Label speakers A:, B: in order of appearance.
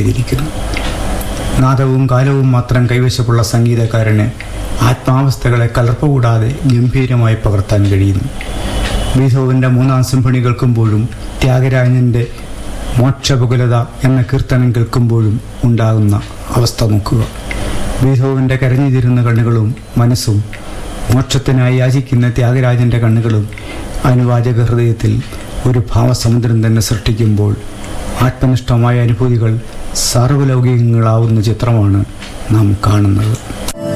A: ചെയ്തിരിക്കുന്നു നാദവും കാലവും മാത്രം കൈവശമുള്ള സംഗീതക്കാരന് ആത്മാവസ്ഥകളെ കലർപ്പ് കൂടാതെ ഗംഭീരമായി പകർത്താൻ കഴിയുന്നു ബീഥോവന്റെ മൂന്നാം സിംഫണി കേൾക്കുമ്പോഴും ത്യാഗരാജന്റെ മോക്ഷപകുലത എന്ന കീർത്തനം കേൾക്കുമ്പോഴും ഉണ്ടാകുന്ന അവസ്ഥ നോക്കുക ബീഥോവന്റെ കരഞ്ഞുതിരുന്ന കണ്ണുകളും മനസ്സും മോക്ഷത്തിനായി യാചിക്കുന്ന ത്യാഗരാജന്റെ കണ്ണുകളും അനുവാചക ഹൃദയത്തിൽ ഒരു ഭാവസമുദ്രം തന്നെ സൃഷ്ടിക്കുമ്പോൾ ആത്മനിഷ്ഠമായ അനുഭൂതികൾ സാർവലൗകികങ്ങളാവുന്ന ചിത്രമാണ് നാം കാണുന്നത്